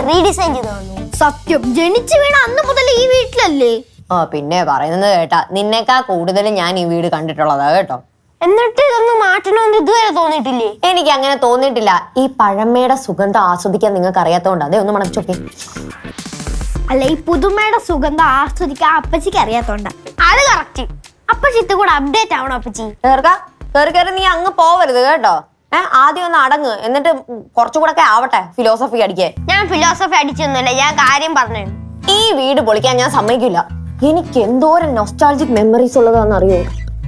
Redesign ചെയ്ത് തന്നു സത്യം ജനിച്ചു വീണ അന്ന് മുതൽ ഈ വീട്ടിലല്ലേ ആ പിന്നെ പറയുന്നത് കേട്ടാ നിന്നേക്കാ കൂടുതൽ ഞാൻ ഈ വീട് കണ്ടിട്ടുള്ളതാ കേട്ടോ എന്നിട്ട് ഇതൊന്നും മാറ്റണമെന്ന് ഇതുവരെ തോന്നിയിട്ടില്ലേ എനിക്ക് അങ്ങനെ തോന്നിയിട്ടില്ല ഈ പഴമയുടെ സുഗന്ധം ആസ്വദിക്കാൻ നിങ്ങൾക്ക് അറിയാത്തതുകൊണ്ട് അതേ ഒന്ന് മണച്ചോക്കെ അല്ല ഈ പുതുമയുടെ സുഗന്ധം ആസ്വദിക്കാൻ അപ്പച്ചിക്ക് അറിയാത്തോണ്ട അത് കറക്റ്റ് അപ്പൊ ചിത്ത കൂടെ അപ്ഡേറ്റ് ആവണം അപ്പച്ചി കേർക്ക കേറി കയറി നീ അങ്ങ് പോവരുത് കേട്ടോ ഏ ആദ്യം ഒന്ന് അടങ്ങ് എന്നിട്ട് കുറച്ചുകൂടെ ഒക്കെ ആവട്ടെ ഫിലോസഫി അടിക്കേ ഞാൻ ഫിലോസഫി അടിച്ചൊന്നുമില്ല ഞാൻ കാര്യം പറഞ്ഞു ഈ വീട് പൊളിക്കാൻ ഞാൻ സമ്മതിക്കില്ല എനിക്ക് എന്തോരം നൊസ്റ്റാൾജിക് മെമ്മറീസ് ഉള്ളതാണെന്ന് അറിയോ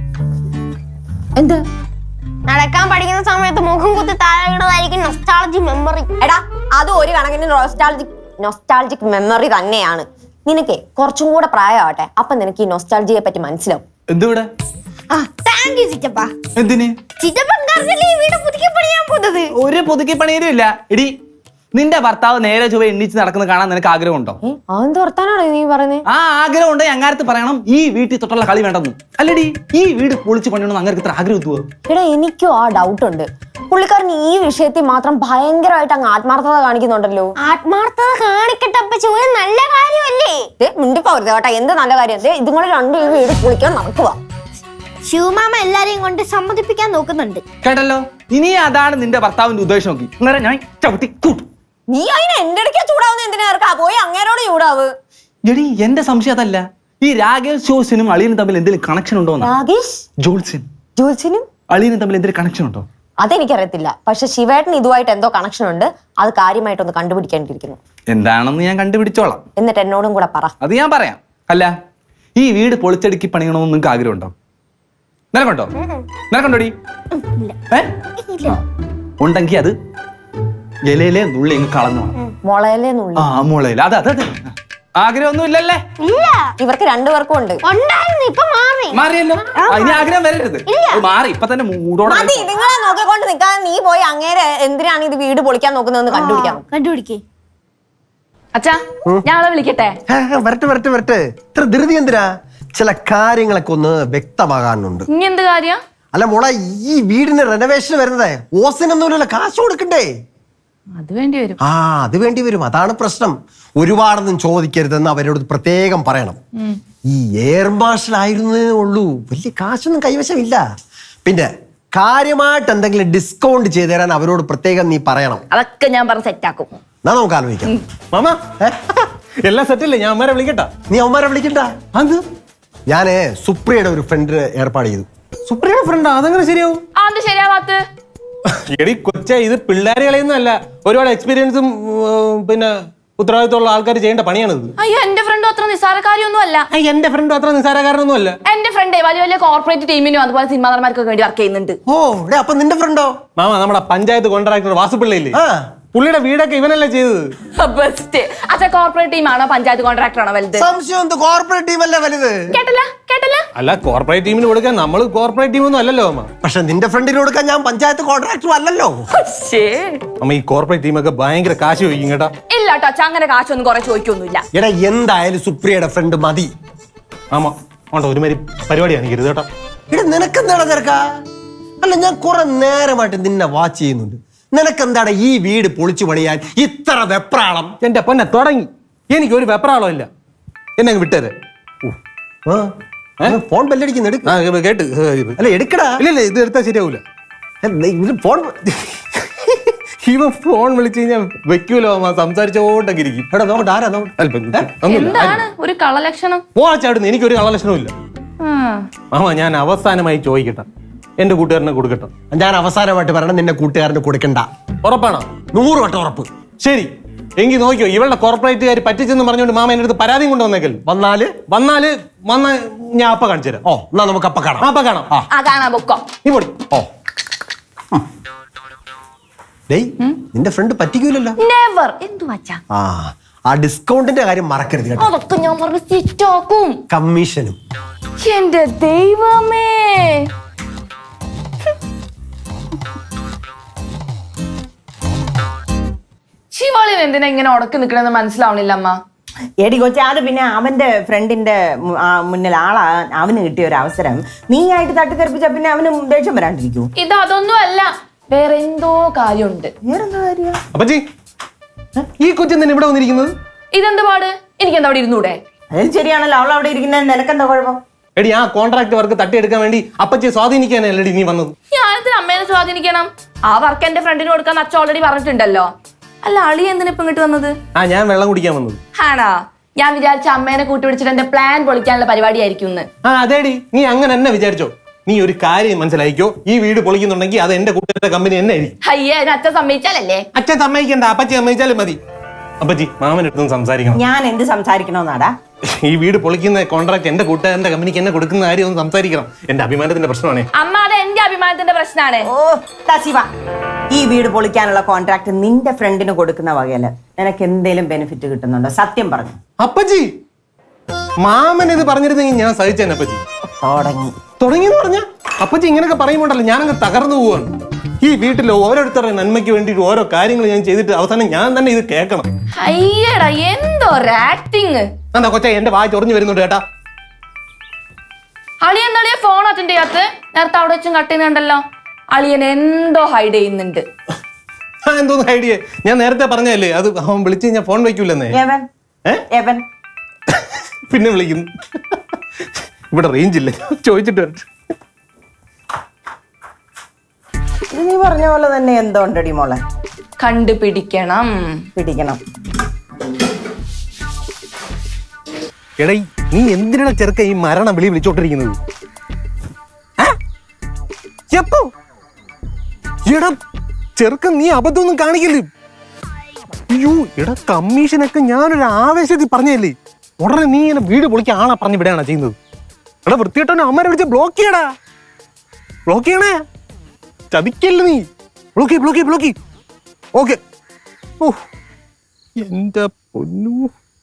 എന്ത് നടക്കാൻ പഠിക്കുന്ന സമയത്ത് മുഖം കുത്തി താഴെ വീണതായിരിക്കും നൊസ്റ്റാളജി മെമ്മറി എടാ അത് ഒരു കണക്കിന് നൊസ്റ്റാൾജിക് നൊസ്റ്റാൾജിക് മെമ്മറി തന്നെയാണ് നിനക്ക് കുറച്ചും കൂടെ പ്രായമാവട്ടെ അപ്പൊ നിനക്ക് ഈ നൊസ്റ്റാൾജിയെ പറ്റി മനസ്സിലാവും എന്തുവിടെ ആ താങ്ക് യു ചിറ്റപ്പ എന്തിന് ചിറ്റപ്പൻ കാരണല്ലേ ഈ വീട് പുതുക്കി പണിയാൻ പോകുന്നത് ഒരു പുതുക്കി പണിയരും ഇല്ല എടി നിന്റെ ഭർത്താവ് നേരെ ചൊവ്വ എണ്ണിച്ച് നടക്കുന്നത് കാണാൻ നിനക്ക് ആഗ്രഹമുണ്ടോ ഏ അതെന്ത് വർത്താനാണോ നീ പറയുന്നത് ആ ആഗ്രഹം ഉണ്ട് അങ്ങാരത്ത് പറയണം ഈ വീട്ടിൽ തൊട്ടുള്ള കളി വേണ്ടെന്ന് അല്ലടി ഈ വീട് പൊളിച്ച് പണിയണമെന്ന് അങ്ങനെ ഇത്ര ആഗ്രഹം എത്തുവോ എടാ എനിക്കും ആ ഡൗട്ട് ഉണ്ട് പുള്ളിക്കാരൻ ഈ വിഷയത്തിൽ മാത്രം ഭയങ്കരമായിട്ട് അങ്ങ് ആത്മാർത്ഥത കാണിക്കുന്നുണ്ടല്ലോ ആത്മാർത്ഥത കാണിക്കട്ടെ അപ്പച്ചി ഒരു നല്ല കാര്യമല്ലേ ദേ, മിണ്ടിപ്പോരുത് കേട്ടാ എന്ത് നല്ല കാര്യം ദേ, ഇതും കൂടെ രണ്ടും ഈ വീട് പൊളിക്കാൻ നടക്കുക ശിവമാമ എല്ലാരെയും കൊണ്ട് സമ്മതിപ്പിക്കാൻ നോക്കുന്നുണ്ട് കേട്ടല്ലോ ഇനി അതാണ് നിന്റെ ഭർത്താവിന്റെ ഉദ്ദേശം നോക്കി അങ്ങനെ ഞാൻ ചവിട്ടി കൂട്ടും നീ അതിന് എന്റെ ഇടയ്ക്ക് ചൂടാവുന്ന എന്തിനാ ഇറക്കാ പോയി അങ്ങേരോട് ചൂടാവ് എടി എന്റെ സംശയം അതല്ല ഈ രാകേഷ് ജോസിനും അളിയനും തമ്മിൽ എന്തെങ്കിലും കണക്ഷൻ ഉണ്ടോ രാകേഷ് ജോൾസിൻ ജോത്സ്യനും അളിയനും തമ്മിൽ എന്തെങ്കിലും കണക്ഷൻ ഉണ്ടോ അതെനിക്കറിയത്തില്ല പക്ഷെ ശിവേട്ടൻ ഇതുമായിട്ട് എന്തോ കണക്ഷൻ ഉണ്ട് അത് കാര്യമായിട്ടൊന്ന് കണ്ടുപിടിക്കേണ്ടിയിരിക്കുന്നു എന്താണെന്ന് ഞാൻ കണ്ടുപിടിച്ചോളാം എന്നിട്ട് എന്നോടും കൂടെ പറ അത് ഞാൻ പറയാം അല്ല ഈ വീട് പൊളിച്ചടുക്കി പണിയണമെന്ന് നിങ്ങൾക്ക് ആഗ്രഹമുണ്ടോ നിനക്കുണ്ടോ നിനക്കുണ്ടോടി ഏ ഉണ്ടെങ്കിൽ അത് ഇലയിലെ നുള്ളി അങ്ങ് കളഞ്ഞു വേണം. മുളയിലെ നുള്ളി ആ മുളയില അതെ അതെ അതെ ആഗ്രഹമൊന്നും ഇല്ലല്ലേ ഇല്ല ഇവർക്ക് രണ്ടുപേർക്കും ഉണ്ട് ഉണ്ടായിരുന്നു ഇപ്പൊ മാറി മാറിയല്ലോ ആ, ഇനി ആഗ്രഹം വരരുത് അത് മാറി ഇപ്പൊ തന്നെ മൂടോടെ മതി നിങ്ങളെ നോക്കിക്കൊണ്ട് നിൽക്കാതെ നീ പോയി അങ്ങേരെ എന്തിനാണ് ഇത് വീട് പൊളിക്കാൻ നോക്കുന്നതെന്ന് കണ്ടുപിടിക്കാം കണ്ടുപിടിക്കേ അച്ഛാ ഞാളെ വിളിക്കട്ടെ ഹേ, ഹേ, വരട്ടെ വരട്ടെ വരട്ടെ ഇത്ര ധൃതി എന്തിനാ ചില കാര്യങ്ങളൊക്കെ ഒന്ന് വ്യക്തമാകാനുണ്ട് ഇനി എന്ത് കാര്യ അല്ല മോളെ ഈ വീടിന് റെനോവേഷൻ വരുന്നതേ ഓസിനൊന്നുമില്ലല്ലോ കാശ് കൊടുക്കണ്ടേ അത് വേണ്ടി വരും ആ അത് വേണ്ടി വരും അതാണ് പ്രശ്നം ഒരുപാടൊന്നും ചോദിക്കരുതെന്ന് അവരോട് പ്രത്യേകം പറയണം ഈ എയർ മാർഷൽ ആയിരുന്നേ ഉള്ളൂ വലിയ കാശൊന്നും കൈവശമില്ല പിന്നെ കാര്യമായിട്ട് എന്തെങ്കിലും ഡിസ്കൗണ്ട് ചെയ്തു തരാൻ അവരോട് പ്രത്യേകം നീ പറയണം അതൊക്കെ ഞാൻ പറഞ്ഞ് സെറ്റാക്കും എന്നാ നമുക്ക് ആലോചിക്കാം മാമ എല്ലാം സെറ്റല്ലേ ഞാൻ അമ്മരെ വിളിക്കട്ടാ നീ അവന്മാരെ വിളിക്കണ്ട അത് ഞാന് സുപ്രിയയുടെ ഒരു ഫ്രണ്ടിന് ഏർപ്പാട് ചെയ്തു സുപ്രിയുടെ ഫ്രണ്ടാ അതെങ്ങനെ ശരിയാവും ആ എന്ത് ശരിയാവാത്ത എടി കൊച്ച ഇത് പിള്ളേരെ കളയൊന്നും ഒരുപാട് എക്സ്പീരിയൻസും ഉം, പിന്നെ ഉത്തരവാദിത്തമുള്ള ആൾക്കാർ ചെയ്യേണ്ട പണിയാണിത് അയ്യോ എന്റെ ഫ്രണ്ടും അത്ര നിസ്സാരക്കാരിയൊന്നും അല്ല ആ, എന്റെ ഫ്രണ്ട് അത്ര നിസ്സാരക്കാരനൊന്നും അല്ല എന്റെ ഫ്രണ്ടേ വലിയ വലിയ കോർപ്പറേറ്റ് ടീമിനും അതുപോലെ സിനിമാ നടന്മാർക്കൊക്കെ വേണ്ടി വർക്ക് ചെയ്യുന്നുണ്ട് ഓ ഡേ അപ്പൊ നിന്റെ ഫ്രണ്ടോ മാമ നമ്മുടെ പഞ്ചായത്ത് കോൺട്രാക്ടർ വാസുപിള്ളയില്ലേ ആ പുള്ളിയുടെ വീടൊക്കെ ഇവനല്ലേ ചെയ്തത് ബെസ്റ്റ് അച്ഛാ കോർപ്പറേറ്റ് ടീമാണോ പഞ്ചായത്ത് കോൺട്രാക്ടർ ആണോ വലുത് സംശയം എന്ത് കോർപ്പറേറ്റ് ടീം അല്ലേ വലുത് കേട്ടല്ല കേട്ടല്ല അല്ല കോർപ്പറേറ്റ് ടീമിന് കൊടുക്കാൻ നമ്മൾ കോർപ്പറേറ്റ് ടീമൊന്നും അല്ലല്ലോ അമ്മ പക്ഷെ നിന്റെ ഫ്രണ്ടിന് കൊടുക്കാൻ ഞാൻ പഞ്ചായത്ത് കോൺട്രാക്ടർ അല്ലല്ലോ ശ്ശേ. അമ്മ ഈ കോർപ്പറേറ്റ് ടീമൊക്കെ ഭയങ്കര കാശ് ചോദിക്കും കേട്ടാ ഇല്ല കേട്ടോ അച്ഛാ അങ്ങനെ കാശൊന്നും കുറെ ചോദിക്കൊന്നുമില്ല എടാ എന്തായാലും സുപ്രിയയുടെ ഫ്രണ്ട് മതി ആമ വേണ്ട ഒരുമാതിരി പരിപാടി കാണിക്കരുത് കേട്ടോ എടാ നിനക്കെന്താടാ തിരക്കാ അല്ല ഞാൻ കുറെ നേരമായിട്ട് നിന്നെ വാച്ച് ചെയ്യുന്നുണ്ട് നിനക്കെന്താടാ ഈ വീട് പൊളിച്ചു പണിയാൻ ഇത്ര വെപ്രാളം എന്റെ പൊന്നെ തുടങ്ങി എനിക്ക് ഒരു വെപ്രാളം ഇല്ല എന്നെ അങ്ങ് വിട്ടേരെ ആ, ആ, ഫോൺ ബെല്ലടിക്കുന്നു എടുക്ക ആ ഇത് കേട്ട് ഇത്. അല്ല എടുക്കടാ ഇല്ല ഇല്ല ഇത് എടുത്താൽ ശരിയാവൂല ഏ, ഇത് ഫോൺ ഇവൻ ഫോൺ വിളിച്ചു കഴിഞ്ഞാൽ വെക്കൂലോ അമ്മ സംസാരിച്ചോണ്ടൊക്കെ ഇരിക്കും എടാ നോക്കട്ടെ ആരാ നോക്കട്ടെ അല്ല, ഇപ്പൊ ഒന്നുമില്ല എന്താണ് ഒരു കളലക്ഷണം പോവാച്ചാടുന്നു എനിക്കൊരു കളലക്ഷണവും ഇല്ല മാമ ഞാൻ അവസാനമായി ചോദിക്കട്ടെ എന്റെ കൂട്ടുകാരനെ കൊടുക്കട്ടെ ഞാൻ അവസാനമായിട്ട് പറയണം നിന്നെ കൂട്ടുകാരന് കൊടുക്കണ്ട ഉറപ്പാണോ നൂറ് വട്ടം ഉറപ്പ് ശരി എങ്കിൽ നോക്കിയോ ഇവളുടെ കോർപ്പറേറ്റുകാർ പറ്റിച്ചെന്ന് പറഞ്ഞുകൊണ്ട് മാമ എന്റെ അടുത്ത് പരാതിയും കൊണ്ടുവന്നേക്കൽ വന്നാല് വന്നാല് വന്ന ഞാൻ അപ്പ കാണിച്ചു തരാം ഓ എന്നാ നമുക്ക് അപ്പ കാണാം അപ്പ കാണാം ആ കാണാ ബുക്കോ നീ പൊടി ഓ ഡേയ് നിന്റെ ഫ്രണ്ട് പറ്റിക്കൂലല്ലോ നെവർ എന്തു വച്ചാ ആ ആ ഡിസ്കൗണ്ടിന്റെ കാര്യം മറക്കരുത് കേട്ടോ അതൊക്കെ ഞാൻ പറഞ്ഞ് സിറ്റാക്കും കമ്മീഷനും എന്റെ ദൈവമേ ശിവാളിന് എന്തിനാ ഇങ്ങനെ ഉടക്കി നിക്കണെന്ന് മനസ്സിലാവണില്ല അമ്മ എടി കൊച്ചെ അത് പിന്നെ അവന്റെ ഫ്രണ്ടിന്റെ മു- ആ മുന്നിൽ ആളാ അവന് കിട്ടിയ ഒരു അവസരം നീ ആയിട്ട് തട്ടിത്തെറിപ്പിച്ച പിന്നെ അവന് ദേഷ്യം വരാണ്ടിരിക്കൂ ഇത് അതൊന്നും അല്ല വേറെ എന്തോ കാര്യമുണ്ട് വേറെന്താ കാര്യം അപ്പച്ചി ഈ കൊച്ചെന്തിനാ ഇവിടെ വന്നിരിക്കുന്നത് ഇതെന്ത് പാട് എനിക്ക് എന്താ അവിടെ ഇരുന്നൂടെ അത് ശരിയാണല്ലോ അവൾ അവിടെ ഇരിക്കുന്നത് നിനക്കെന്താ കുഴപ്പം എടി ആ കോൺട്രാക്ട് വർക്ക് തട്ടിയെടുക്കാൻ വേണ്ടി അപ്പച്ചിയെ സ്വാധീനിക്കാനല്ലേ നീ വന്നത് ഞാനെന്തിനാ അമ്മേനെ സ്വാധീനിക്കണം ആ വർക്ക് എന്റെ ഫ്രണ്ടിന് കൊടുക്കാൻ അച്ഛൻ ഓൾറെഡി പറഞ്ഞിട്ടുണ്ടല്ലോ അല്ല അളി എന്തിനാ ഇപ്പൊ ഇങ്ങോട്ട് വന്നത് ആ ഞാൻ വെള്ളം കുടിക്കാൻ വന്നത് ആണോ ഞാൻ വിചാരിച്ച അമ്മേനെ കൂട്ടുപിടിച്ചിട്ട് എന്റെ പ്ലാൻ പൊളിക്കാനുള്ള പരിപാടിയായിരിക്കും ഇന്ന് ആ അതേടി നീ അങ്ങനെ തന്നെ വിചാരിച്ചോ നീ ഒരു കാര്യം മനസ്സിലാക്കിക്കോ ഈ വീട് പൊളിക്കുന്നുണ്ടെങ്കിൽ അത് എന്റെ കൂട്ടുകാരുടെ കമ്പനി തന്നെ ആയിരിക്കും അയ്യേ അതിന് അച്ഛൻ സമ്മതിച്ചാലല്ലേ അച്ഛൻ സമ്മതിക്കണ്ട അപ്പച്ചി സമ്മതിച്ചാലും മതി അപ്പച്ചി മാമൻ എടുത്തും സംസാരിക്കണം ഞാൻ എന്ത് സംസാരിക്കണമെന്നാടാ ഈ വീട് പൊളിക്കുന്ന കോൺട്രാക്ട് എന്റെ കൂട്ടുകാരന്റെ കമ്പനിക്ക് എന്നെ കൊടുക്കുന്ന കാര്യം ഒന്ന് സംസാരിക്കണം എന്റെ അഭിമാനത്തിന്റെ പ്രശ്നമാണ് അമ്മ അത് എന്റെ അഭിമാനത്തിന്റെ പ്രശ്നമാണ് ഓ ദാ ശിവ ഈ വീട് പൊളിക്കാനുള്ള കോൺട്രാക്ട് നിന്റെ ഫ്രണ്ടിന് കൊടുക്കുന്ന വകയില് നിനക്ക് എന്തേലും ബെനിഫിറ്റ് കിട്ടുന്നുണ്ടോ സത്യം പറഞ്ഞു അപ്പച്ചി മാമൻ ഇത് പറഞ്ഞിരുന്നെങ്കിൽ ഞാൻ സഹിച്ചേനെ അപ്പച്ചി തുടങ്ങി തുടങ്ങിയെന്ന് പറഞ്ഞ അപ്പച്ചി ഇങ്ങനെയൊക്കെ പറയുമ്പോണ്ടല്ലോ ഞാനങ്ങ് തകർന്നു പോവാണ് ഈ വീട്ടിൽ ഓരോരുത്തരുടെ നന്മയ്ക്ക് വേണ്ടിയിട്ട് ഓരോ കാര്യങ്ങൾ ഞാൻ ചെയ്തിട്ട് അവസാനം ഞാൻ തന്നെ ഇത് കേൾക്കണം അയ്യടാ എന്തോ ആക്ടിങ് എന്താ കൊച്ച എന്റെ വായ ചൊറിഞ്ഞു വരുന്നുണ്ട് കേട്ടാ അളിയൻ എന്താളിയ ഫോൺ അറ്റൻഡ് ചെയ്യാത്ത നേരത്തെ അവിടെ വെച്ചും കട്ട് ചെയ്യുന്നുണ്ടല്ലോ അളിയൻ എന്തോ ഹൈഡ് ചെയ്യുന്നുണ്ട് ആ എന്തോന്ന് ഐഡിയ ഞാൻ നേരത്തെ പറഞ്ഞല്ലേ അത് അവൻ വിളിച്ച് കഴിഞ്ഞാൽ ഫോൺ വയ്ക്കൂലെന്നേ എവൻ ഏ? എവൻ പിന്നെ വിളിക്കുന്നു ഇവിടെ റേഞ്ച് ഇല്ല ചോദിച്ചിട്ട് വരട്ടെ ഇത് നീ പറഞ്ഞ പോലെ തന്നെ എന്തോ ഉണ്ടടി മോളെ കണ്ടുപിടിക്കണം പിടിക്കണം എടേ നീ എന്തിനാണ് ചെറുക്ക ഈ മരണ വിളി വിളിച്ചോണ്ടിരിക്കുന്നത് ആ? എപ്പോ എടാ ചെറുക്കൻ നീ അബദ്ധമൊന്നും കാണിക്കല്ലേ അയ്യോ എടാ കമ്മീഷനൊക്കെ ഞാനൊരു ആവേശത്തിൽ പറഞ്ഞല്ലേ ഉടനെ നീ ഇങ്ങനെ വീട് പൊളിക്കാൻ ആളെ പറഞ്ഞു വിടുകയാണ് ചെയ്യുന്നത് എടാ വൃത്തിയിട്ടവനെ അമ്മരെ വിളിച്ച് ബ്ലോക്ക് ചെയ്യടാ ബ്ലോക്ക് ചെയ്യണേ ചതിക്കല്ലേ നീ ബ്ലോക്ക് ബ്ലോക്ക് ബ്ലോക്ക് ഓക്കെ ഓ എന്റെ പൊന്നു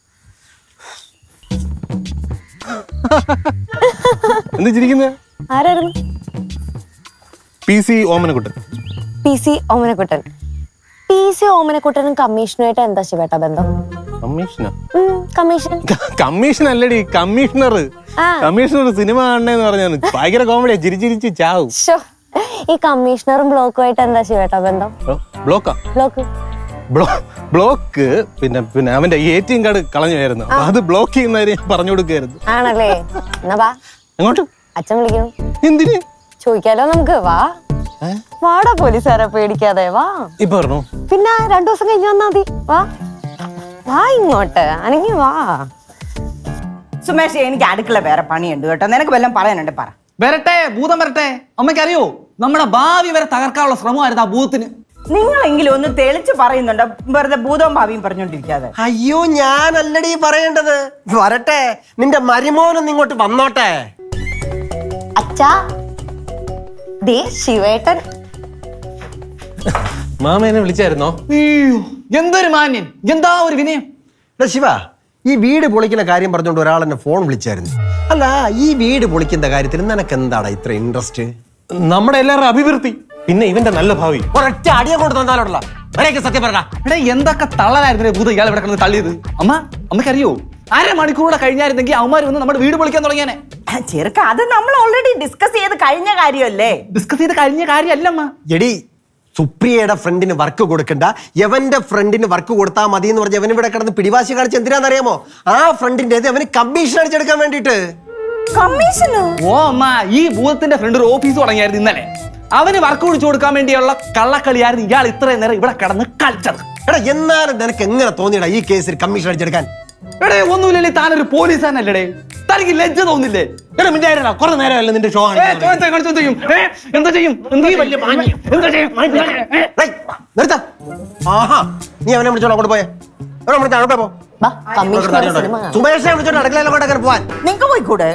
എന്താ ചിരിക്കുന്നത് ആരായിരുന്നു P C Omanakuttan P C Omanakuttan P C ഓമനക്കുട്ടനും കമ്മീഷനുമായിട്ട് എന്താ ശിവേട്ട ബന്ധം കമ്മീഷണർ ഉം, കമ്മീഷൻ കമ്മീഷൻ അല്ലടി കമ്മീഷണർ ആ. കമ്മീഷണർ സിനിമ കാണണെന്ന് പറഞ്ഞാണ് ഭയങ്കര കോമഡിയാ ചിരിച്ചിരിച്ച് ചാവും ശ്ശോ, ഈ കമ്മീഷണറും ബ്ലോക്കുമായിട്ട് എന്താ ശിവേട്ട ബന്ധം ബ്ലോക്കാ ബ്ലോക്ക് ബ്ലോക്ക് പിന്നെ പിന്നെ അവന്റെ എ ടി എം കാർഡ് കളഞ്ഞായിരുന്നു അപ്പൊ അത് ബ്ലോക്ക് ചെയ്യുന്ന കാര്യം പറഞ്ഞു കൊടുക്കായിരുന്നു ആണല്ലേ എന്നാ വാ എങ്ങോട്ട് അച്ഛൻ വിളിക്കണം എന്തിന് ചോദിക്കാലോ നമുക്ക് വാ വാടാ പോലീസുകാരെ പേടിക്കാതെ വാ ഇപ്പൊ പറഞ്ഞു പിന്നെ രണ്ടു ദിവസം കഴിഞ്ഞ് വന്നാ മതി വാ വാ ഇങ്ങോട്ട് അനങ്ങി വാ സുമേഷ് എനിക്ക് അടുക്കള വേറെ പണിയുണ്ട് കേട്ടോ നിനക്ക് വല്ലതും പറയാനുണ്ട് പറ വരട്ടെ ഭൂതം വരട്ടെ അമ്മയ്ക്ക് അറിയോ നമ്മുടെ ഭാവി വരെ തകർക്കാനുള്ള ശ്രമമായിരുന്നു ആ ഭൂതത്തിന് നിങ്ങളെങ്കിലും ഒന്ന് തെളിച്ച് പറയുന്നുണ്ടോ വെറുതെ ഭൂതവും ഭാവിയും പറഞ്ഞോണ്ടിരിക്കാതെ അയ്യോ ഞാനല്ലടി പറയേണ്ടത് വരട്ടെ നിന്റെ മരുമോനൊന്ന് ഇങ്ങോട്ട് വന്നോട്ടെ അച്ഛാ ദേ ശിവേട്ടൻ മാമ എന്നെ വിളിച്ചായിരുന്നോ അയ്യോ എന്തൊരു മാന്യൻ എന്താ ഒരു വിനയം എടാ ശിവ ഈ വീട് പൊളിക്കുന്ന കാര്യം പറഞ്ഞുകൊണ്ട് ഒരാൾ എന്നെ ഫോൺ വിളിച്ചായിരുന്നു അല്ല ഈ വീട് പൊളിക്കുന്ന കാര്യത്തിൽ നിനക്ക് എന്താണ് ഇത്ര ഇൻട്രസ്റ്റ് നമ്മുടെ എല്ലാവരുടെ അഭിവൃദ്ധി പിന്നെ ഇവന്റെ നല്ല ഭാവി ഒരൊറ്റ അടിയെ കൊണ്ട് തന്നാലോടല്ല ഒരേക്ക് സത്യം പറയടാ എടാ എന്തൊക്കെ തള്ളലായിരുന്നു ഭൂതം ഇയാൾ ഇവിടെ കിടന്ന് തള്ളിയത് അമ്മ അമ്മയ്ക്കറിയോ അര മണിക്കൂറൂടെ കഴിഞ്ഞായിരുന്നെങ്കിൽ അവന്മാർ വന്ന് നമ്മുടെ വീട് പൊളിക്കാൻ തുടങ്ങിയാനെ ചെറുക്ക അത് നമ്മൾ ഓൾറെഡി ഡിസ്കസ് ചെയ്ത് കഴിഞ്ഞ കാര്യമല്ലേ ഡിസ്കസ് ചെയ്ത് കഴിഞ്ഞ കാര്യമല്ല അമ്മ എടി സുപ്രിയയുടെ ഫ്രണ്ടിന് വർക്ക് കൊടുക്കണ്ട യവന്റെ ഫ്രണ്ടിന് വർക്ക് കൊടുത്താൽ മതി എന്ന് പറഞ്ഞ് അവൻ ഇവിടെ കിടന്ന് പിടിവാശി കാണിച്ച് എന്തിനാണെന്നറിയാമോ ആ ഫ്രണ്ടിന്റെ അവന് കമ്മീഷൻ അടിച്ചെടുക്കാൻ വേണ്ടിയിട്ട് കമ്മീഷനോ ഓ അമ്മ ഈ ഭൂതത്തിന്റെ ഫ്രണ്ട് ഒരു ഓഫീസ് തുടങ്ങിയായിരുന്നു ഇന്നലെ അവന് വർക്ക് കുടിച്ചു കൊടുക്കാൻ വേണ്ടിയുള്ള കള്ളക്കളിയായിരുന്നു ഇയാൾ ഇത്രയും നേരം ഇവിടെ കിടന്ന് കളിച്ചത് എടാ എന്നാലും നിനക്ക് എങ്ങനെ തോന്നിയടാ ഈ കേസിൽ കമ്മീഷൻ അടിച്ചെടുക്കാൻ എടേ ഒന്നുമില്ലല്ലേ താനൊരു പോലീസുകാരനല്ലേ തനിക്ക് ലജ്ജ തോന്നില്ലേ എടാ മിണ്ടായിരുടാ കുറെ നേരമല്ല നിന്റെ ഷോ ഏ, ചോദിച്ചാ കാണിച്ച് എന്ത് ചെയ്യും? ഏ, എന്താ ചെയ്യും എന്താ ചെയ്യും? എന്താ ചെയ്യും ഏ, ഡേയ്, നിർത്ത ആഹാ നീ അവനെ വിളിച്ചോളാം അങ്ങോട്ട് പോയേ അവനെ വിളിച്ചോ അങ്ങോട്ട് പോ വാ കമ്മീഷണർ സിനിമ കാണാം. സുമേഷിനെ വിളിച്ചോണ്ട് അടുക്കളയിൽ അങ്ങോട്ട് അങ്ങനെ പോവാൻ നിങ്ങക്ക് പോയിക്കൂടെ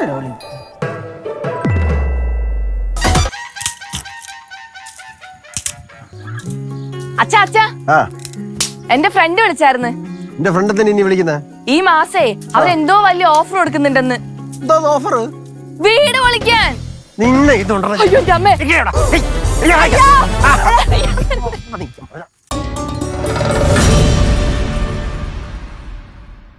അച്ഛാ അച്ഛാ ആ എന്റെ ഫ്രണ്ട് വിളിച്ചായിരുന്നു എന്റെ ഫ്രണ്ട് തന്നെ ഇനി വിളിക്കുന്നത് ഈ മാസേ അവരെന്തോ വലിയ ഓഫർ കൊടുക്കുന്നുണ്ടെന്ന് എന്താ ഓഫർ വീട് വിളിക്കാൻ നിന്നെ ഇതുണ്ടോ അയ്യോ എന്റെ അമ്മേ ഇങ്ങനെയാടാ. ഹേയ്, ഇങ്ങനെയാ. ആ, ആ.